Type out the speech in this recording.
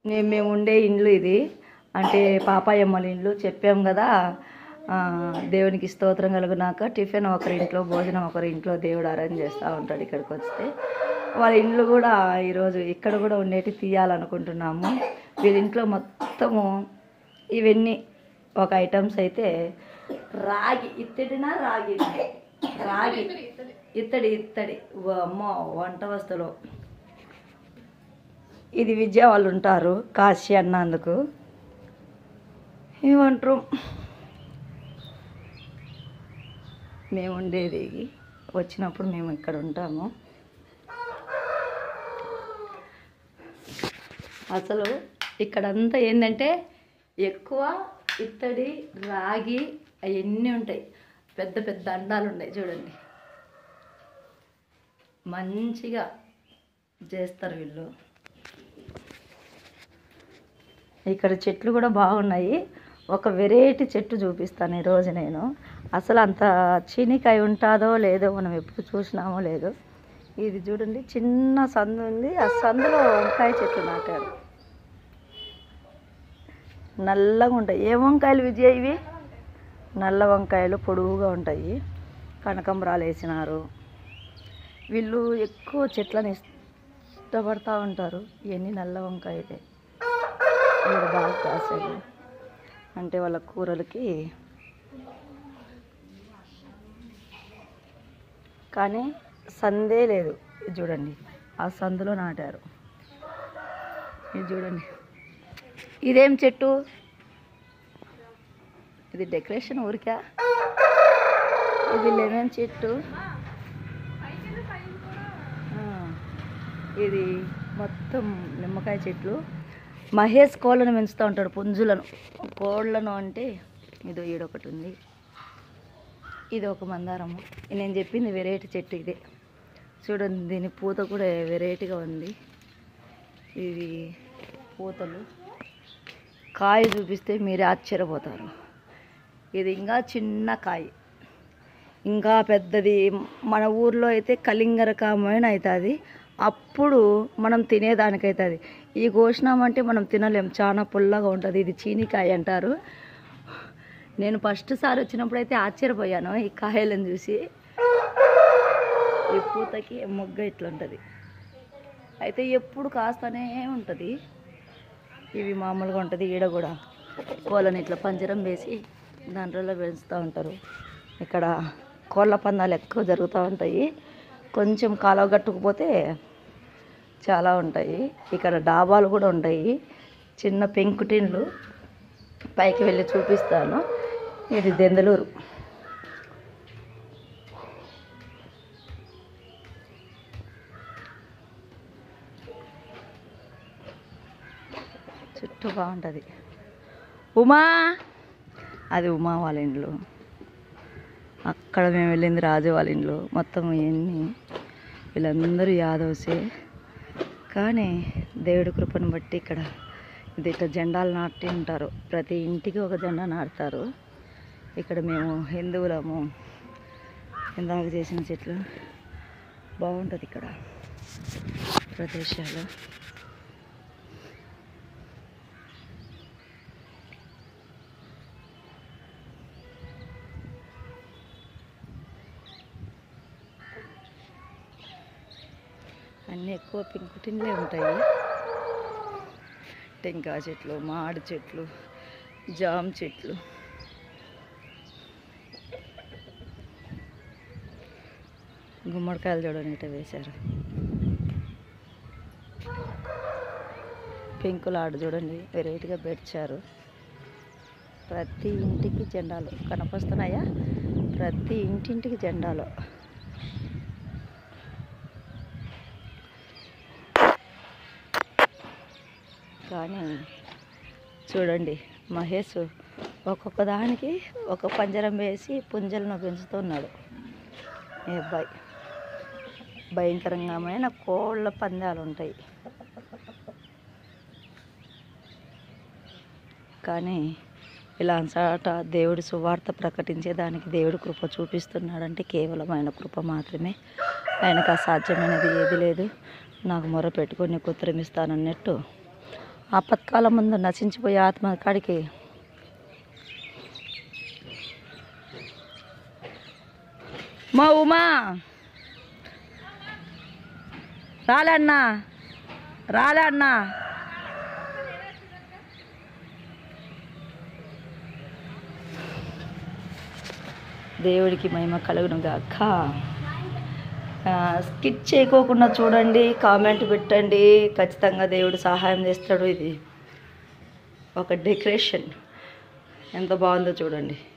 నేను మేము ఉండే ఇండ్లు ఇది అంటే పాపాయమ్మల ఇండ్లు చెప్పాం కదా ఆ, దేవునికి స్తోత్రం కలుగునాక టిఫిన్ ఒకరి ఇంట్లో భోజనం ఒకరి ఇంట్లో దేవుడు అరేంజ్ చేస్తూ ఉంటాడు ఇక్కడికి వస్తే వాళ్ళ ఇండ్లు కూడా ఈరోజు ఇక్కడ కూడా ఉండేటి తీయాలనుకుంటున్నాము వీళ్ళ ఇంట్లో మొత్తము ఇవన్నీ ఒక ఐటమ్స్ అయితే రాగి ఇత్తడినా రాగి రాగి ఇత్తడి ఇత్తడి అమ్మ వంట వస్తువులు ఇది విద్య వాళ్ళు ఉంటారు కాశీ అన్నందుకు ఈ వంట రూమ్ మేము ఉండేది వచ్చినప్పుడు మేము ఇక్కడ ఉంటాము అసలు ఇక్కడంతా ఏంటంటే ఎక్కువ ఇత్తడి రాగి అవన్నీ ఉంటాయి పెద్ద పెద్ద అండాలు ఉన్నాయి చూడండి మంచిగా చేస్తారు వీళ్ళు ఇక్కడ చెట్లు కూడా బాగున్నాయి ఒక వెరైటీ చెట్టు చూపిస్తాను ఈరోజు నేను అసలు అంత చీనికాయ ఉంటుందో లేదో మనం ఎప్పుడు చూసినామో లేదో ఇది చూడండి చిన్న సందు ఉంది ఆ సందులో వంకాయ చెట్లు నాటారు నల్లగా ఉంటాయి ఏ వంకాయలు విజయ ఇవి నల్ల వంకాయలు పొడువుగా ఉంటాయి కనకంబరాలు వేసినారు వీళ్ళు ఎక్కువ చెట్లను ఇష్టపడతా ఉంటారు ఇవన్నీ నల్ల వంకాయలే వీడు బాగా కాసాడు అంటే వాళ్ళ కూరలకి కానీ సందే లేదు ఇది చూడండి ఆ సందులో నాటారు ఇది చూడండి ఇదేం చెట్టు ఇది డెకరేషన్ ఊరికా ఇది లెమన్ చెట్టు ఆ, ఇది మొత్తం నిమ్మకాయ చెట్లు మహేష్ కోళ్ళను పెంచుతూ ఉంటాడు పుంజులను కోళ్ళను అంటే ఇదో ఈడొకటి ఉంది ఇది ఒక మందారము నేను చెప్పింది వెరైటీ చెట్టు ఇదే చూడండి దీని పూత కూడా వెరైటీగా ఉంది ఇది పూతలు కాయ చూపిస్తే మీరే ఆశ్చర్యపోతారు ఇది ఇంకా చిన్న కాయ ఇంకా పెద్దది మన ఊర్లో అయితే కలింగ రకమైన అవుతుంది అప్పుడు మనం తినేదానికి అవుతుంది ఈ కోసినామంటే మనం తినలేం చాలా పుల్లగా ఉంటుంది ఇది చీనికాయ అంటారు నేను ఫస్ట్ సారి వచ్చినప్పుడు అయితే ఆశ్చర్యపోయాను ఈ కాయలను చూసి ఈ పూతకి మొగ్గ ఇట్లా ఉంటుంది అయితే ఎప్పుడు కాస్తూనే ఉంటుంది ఇవి మామూలుగా ఉంటుంది ఈడ కూడా కోళ్ళని ఇట్లా పంజరం వేసి దాంట్లో పెంచుతూ ఉంటారు ఇక్కడ కోళ్ళ పందాలు ఎక్కువ జరుగుతూ ఉంటాయి కొంచెం కాలువ గట్టుకుపోతే చాలా ఉంటాయి ఇక్కడ డాబాలు కూడా ఉంటాయి చిన్న పెంకుటిన్లు పైకి వెళ్ళి చూపిస్తాను ఇది దెందలూరు చుట్టూ బాగుంటుంది ఉమా అది ఉమా వాళ్ళ ఇండ్లు అక్కడ మేము వెళ్ళింది రాజు వాళ్ళ ఇండ్లు మొత్తం ఇవన్నీ వీళ్ళందరూ యాదవ్సే కానీ దేవుడి కృపను బట్టి ఇక్కడ ఇది ఇట్లా జెండాలు నాటి ఉంటారు ప్రతి ఇంటికి ఒక జెండా నాటుతారు ఇక్కడ మేము హిందువులము ఇందాక చేసిన చెట్లు బాగుంటుంది ఇక్కడ ప్రదేశాలు అన్నీ ఎక్కువ పెంకుటిన్లే ఉంటాయి టెంకాయ చెట్లు మామిడి చెట్లు జామ చెట్లు గుమ్మడికాయలు చూడండి ఇట వేశారు పెంకులు ఆడు చూడండి వెరైటీగా పెంచారు ప్రతి ఇంటికి జెండాలు కనపస్తున్నాయా ప్రతి ఇంటింటికి జెండాలు కానీ చూడండి మహేష్ ఒక్కొక్క దానికి ఒక పంజరం వేసి పుంజలను పెంచుతున్నాడు ఏ అబ్బాయి భయంకరంగామైన కోళ్ళ పందాలు ఉంటాయి కానీ ఇలా చాట దేవుడి సువార్త ప్రకటించేదానికి దేవుడి కృప చూపిస్తున్నాడంటే కేవలం ఆయన కృప మాత్రమే ఆయనకు అసాధ్యమైనది ఏది లేదు నాకు మొర పెట్టుకొని నీకు ఉత్తరం ఇస్తానన్నట్టు ఆపత్కాలం ముందు నశించిపోయే ఆత్మ కాడికి మా ఉమా రాలే అన్నా రాలే అన్నా దేవుడికి మహిమ కలుగును గాక ఆ, స్కిప్ చేయకోకుండా చూడండి కామెంట్ పెట్టండి ఖచ్చితంగా దేవుడు సహాయం చేస్తాడు ఇది ఒక డెకరేషన్ ఎంత బాగుందో చూడండి